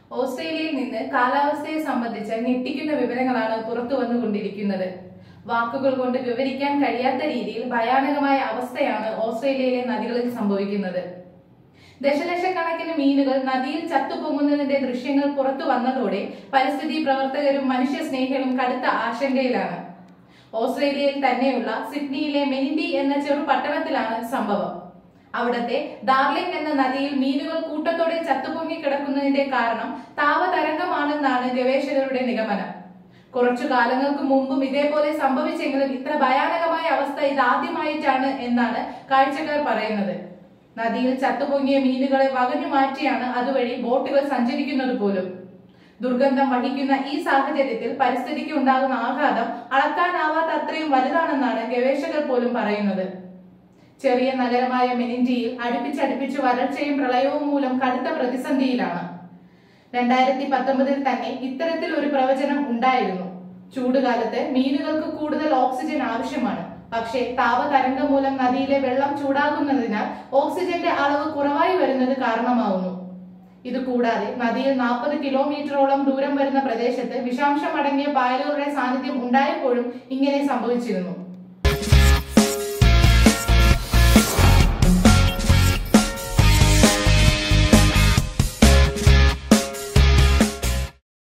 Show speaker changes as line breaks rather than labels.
ഓസ്ട്രേലിയയിൽ നിന്ന് കാലാവസ്ഥയെ സംബന്ധിച്ച ഞെട്ടിക്കുന്ന വിവരങ്ങളാണ് പുറത്തു വന്നുകൊണ്ടിരിക്കുന്നത് വാക്കുകൾ കൊണ്ട് വിവരിക്കാൻ കഴിയാത്ത രീതിയിൽ ഭയാനകമായ അവസ്ഥയാണ് ഓസ്ട്രേലിയയിലെ നദികളിൽ സംഭവിക്കുന്നത് ദശലക്ഷക്കണക്കിന് മീനുകൾ നദിയിൽ ചത്തുപൊങ്ങുന്നതിന്റെ ദൃശ്യങ്ങൾ പുറത്തു വന്നതോടെ പരിസ്ഥിതി പ്രവർത്തകരും മനുഷ്യ സ്നേഹികളും കടുത്ത ആശങ്കയിലാണ് ഓസ്ട്രേലിയയിൽ തന്നെയുള്ള സിഡ്നിയിലെ മെനിൻഡി എന്ന ചെറു പട്ടണത്തിലാണ് സംഭവം അവിടത്തെ ഡാർലിംഗ് എന്ന നദിയിൽ മീനുകൾ കൂട്ടത്തോടെ ചത്തുപൊങ്ങി കിടക്കുന്നതിന്റെ കാരണം താപതരംഗമാണെന്നാണ് ഗവേഷകരുടെ നിഗമനം കുറച്ചു കാലങ്ങൾക്ക് മുമ്പും ഇതേപോലെ സംഭവിച്ചെങ്കിലും ഇത്ര ഭയാനകമായ അവസ്ഥ ഇതാദ്യമായിട്ടാണ് എന്നാണ് കാഴ്ചക്കാർ പറയുന്നത് നദിയിൽ ചത്തുപൊങ്ങിയ മീനുകളെ വകഞ്ഞു മാറ്റിയാണ് അതുവഴി ബോട്ടുകൾ സഞ്ചരിക്കുന്നത് പോലും ദുർഗന്ധം വഹിക്കുന്ന ഈ സാഹചര്യത്തിൽ പരിസ്ഥിതിക്ക് ഉണ്ടാകുന്ന ആഘാതം അളക്കാനാവാത്ത അത്രയും വലുതാണെന്നാണ് ഗവേഷകർ പോലും പറയുന്നത് ചെറിയ നഗരമായ മെനിൻഡിയിൽ അടുപ്പിച്ചടുപ്പിച്ച് വരൾച്ചയും പ്രളയവും മൂലം കടുത്ത പ്രതിസന്ധിയിലാണ് രണ്ടായിരത്തി പത്തൊമ്പതിൽ തന്നെ ഇത്തരത്തിൽ ഒരു പ്രവചനം ഉണ്ടായിരുന്നു ചൂടുകാലത്ത് മീനുകൾക്ക് കൂടുതൽ ഓക്സിജൻ ആവശ്യമാണ് പക്ഷേ താപതരംഗം മൂലം നദിയിലെ വെള്ളം ചൂടാകുന്നതിനാൽ ഓക്സിജന്റെ അളവ് കുറവായി വരുന്നത് കാരണമാവുന്നു ഇത് കൂടാതെ നദിയിൽ നാൽപ്പത് കിലോമീറ്ററോളം ദൂരം വരുന്ന പ്രദേശത്ത് വിഷാംശം അടങ്ങിയ പായലുകളുടെ സാന്നിധ്യം ഉണ്ടായപ്പോഴും ഇങ്ങനെ സംഭവിച്ചിരുന്നു